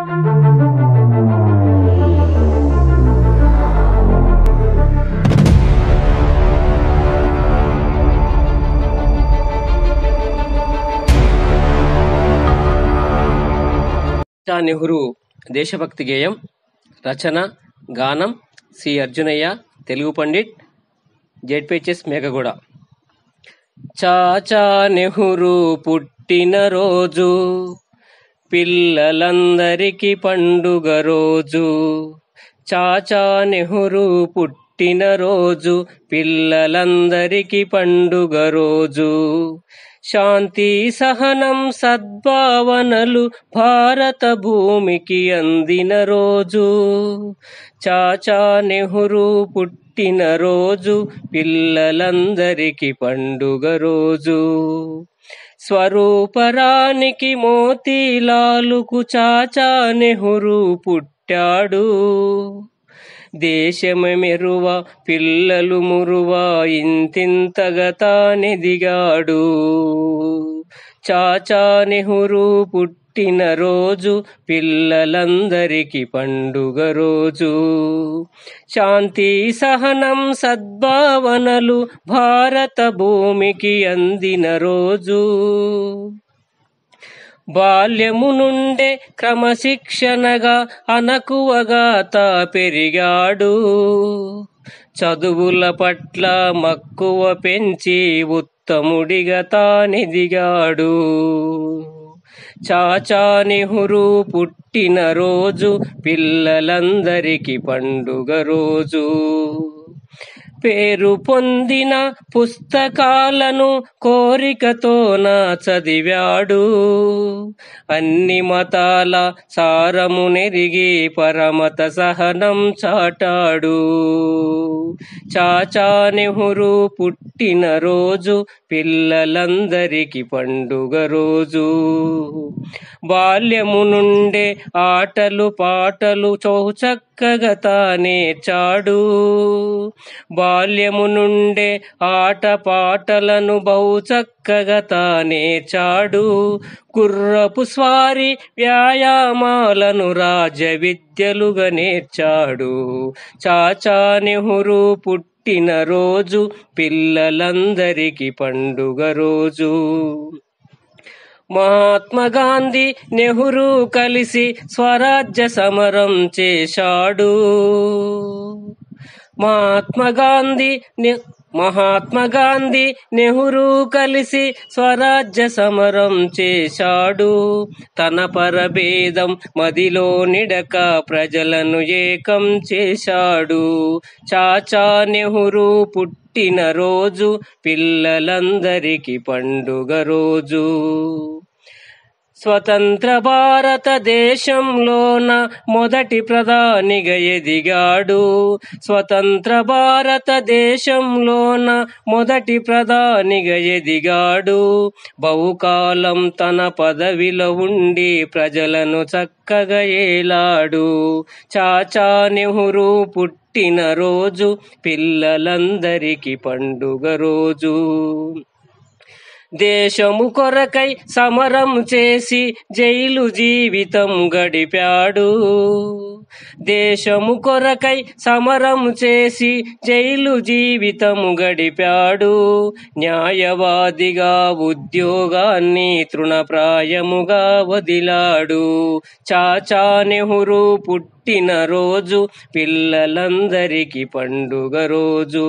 షా నెహ్రూ దేశభక్తి గేయం రచన గానం సి అర్జునయ్య తెలుగు పండిట్ జెడ్పిహెచ్ఎస్ మేకగూడ చాచా నెహ్రూ పుట్టిన రోజు పిల్లలందరికీ పండుగ రోజు చాచా నెహ్రూ పుట్టిన రోజు పిల్లలందరికీ పండుగ రోజు శాంతి సహనం సద్భావనలు భారత భూమికి అందిన రోజు చాచా నెహ్రూ పుట్టిన రోజు పిల్లలందరికీ పండుగ రోజు స్వరూపరానికి మోతీలాలుకు చాచా నెహ్రూ పుట్టాడు దేశమ మెరువ పిల్లలు మురువ ఇంతింతగా తానెదిగాడు చాచా నెహ్రూ పుట్టిన రోజు పిల్లలందరికీ పండుగ రోజు శాంతి సహనం సద్భావనలు భారత భూమికి అందిన రోజు బాల్యము నుండే క్రమశిక్షణగా అనకువగా తా పెరిగాడు చదువుల పట్ల మక్కువ పెంచి ఉత్తముడిగా తానెదిగాడు చాచా నెహ్రూ పుట్టిన రోజు పిల్లలందరికీ పండుగ రోజు పేరు పొందిన పుస్తకాలను కోరికతోన చదివాడు అన్ని మతాల సారము నెరిగి పరమత సహనం చాటాడు చాచా నెహ్రూ పుట్టిన రోజు పిల్లలందరికీ పండుగ రోజు బాల్యము నుండే ఆటలు పాటలు చౌచక్కగా తానేర్చాడు బాల్యము నుండే ఆట పాటలను బహుచక్కగా తానేర్చాడు గుర్రపు స్వారి వ్యాయామాలను రాజ విద్యలుగా నేర్చాడు చాచా నెహ్రూ పుట్టిన రోజు పిల్లలందరికీ పండుగ రోజు మహాత్మా గాంధీ నెహ్రూ కలిసి స్వరాజ్య సమరం చేశాడు మహాత్మా గాంధీ నె- మహాత్మా గాంధీ నెహ్రూ కలిసి స్వరాజ్య సమరం చేశాడు తన పరభేదం మదిలో నిడక ప్రజలను ఏకం చేశాడు చాచా నెహ్రూ పుట్టిన రోజు పిల్లలందరికీ పండుగ రోజు స్వతంత్ర భారతదేశంలోన మొదటి ప్రధానిగా ఎదిగాడు స్వతంత్ర భారతదేశంలోన మొదటి ప్రధానిగా ఎదిగాడు బహుకాలం తన పదవిలో ఉండి ప్రజలను చక్కగా ఏలాడు చాచా నెహ్రూ పుట్టిన రోజు పిల్లలందరికీ పండుగ రోజు దేశము కొరకై సమరం చేసి జైలు జీవితం గడిపాడు దేశము కొరకై సమరం చేసి జైలు జీవితం గడిపాడు న్యాయవాదిగా ఉద్యోగాన్ని తృణప్రాయముగా వదిలాడు చాచా నెహ్రూ పుట్టిన రోజు పిల్లలందరికీ పండుగ రోజు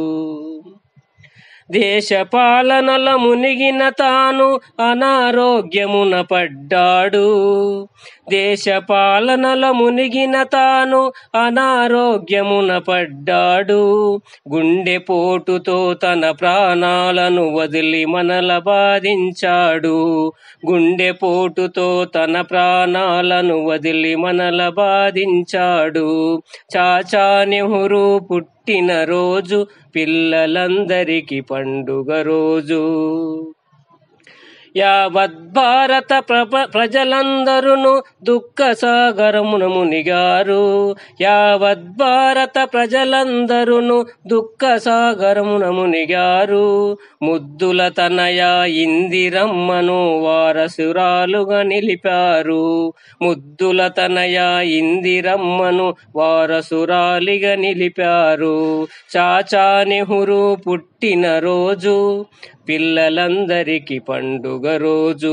దేశ పాలనల మునిగిన తాను అనారోగ్యమున పడ్డాడు దేశ పాలనల మునిగిన తాను అనారోగ్యమున పడ్డాడు గుండెపోటుతో తన ప్రాణాలను వదిలి మనల బాధించాడు గుండెపోటుతో తన ప్రాణాలను వదిలి మనల బాధించాడు చాచా నెహ్రూ పుట్టిన రోజు పిల్లలందరికీ పండుగ రోజు యావత్ భారత ప్రప ప్రజలందరును దుఃఖ సాగరమున మునిగారు యావత్ భారత ప్రజలందరును దుఃఖ సాగరమున మునిగారు ముద్దుల తనయ ఇందిరమ్మను వారసురాలుగా నిలిపారు ముద్దుల తనయ ఇందిరమ్మను వారసురాలిగా నిలిపారు చాచా నెహ్రూ పుట్టిన రోజు పిల్లలందరికీ పండుగ రోజు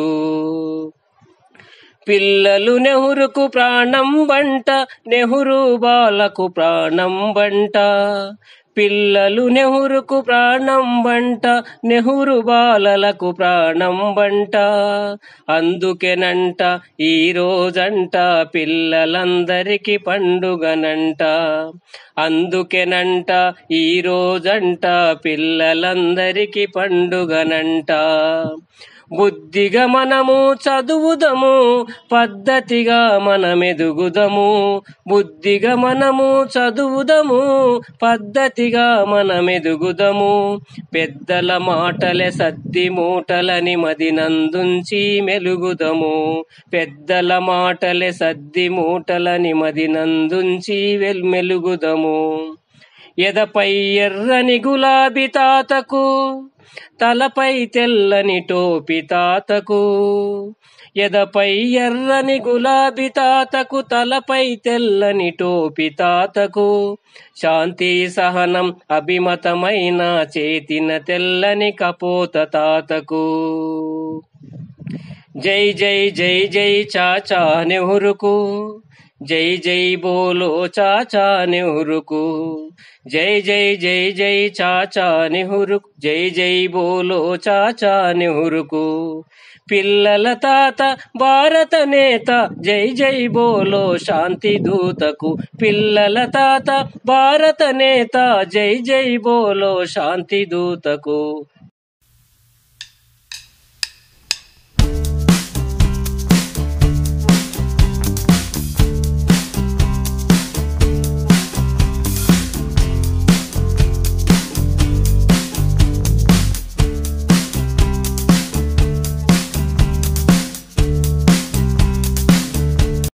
పిల్లలు నెహ్రుకు ప్రాణం బంట నెహ్రూ బాలకు ప్రాణం బంట పిల్లలు నెహ్రుకు ప్రాణం బంట నెహ్రు బాలలకు ప్రాణం బంట అందుకెనంట ఈ రోజంట పిల్లలందరికీ పండుగనంట అందుకెనంట ఈ రోజంట పిల్లలందరికీ పండుగనంట బుద్ధిగా మనము చదువుదము పద్ధతిగా మనమెదుగుదము బుద్ధిగా మనము చదువుదము పద్ధతిగా మనమెదుగుదము పెద్దల మాటలే సద్ది మూటలని మదినందుంచి మెలుగుదము పెద్దల మాటలే సద్ది మూటలని మదినందుంచి వెల్ మెలుగుదము ఎదపై ఎర్రని గులాబీ తాతకు తలపై తెల్లని టోపి తాతకు ఎదపై ఎర్రని గులాబీ తాతకు తలపై తెల్లని టోపి తాతకు శాంతి సహనం అభిమతమైన చేతిన తెల్లని కపోత తాతకు జై జై జై జై చాచా నెహ్రుకు జై జై బోలో చాచా నెహ్రుకు జై జై జై జై చాచా నెహ్రు జై జై బోలో చాచా నెహ్రుకు పిల్లల తాత భారత నేత జై జై బోలో శాంతి దూతకు పిల్లల తాత భారత నేత జై జై బోలో శాంతి దూతకు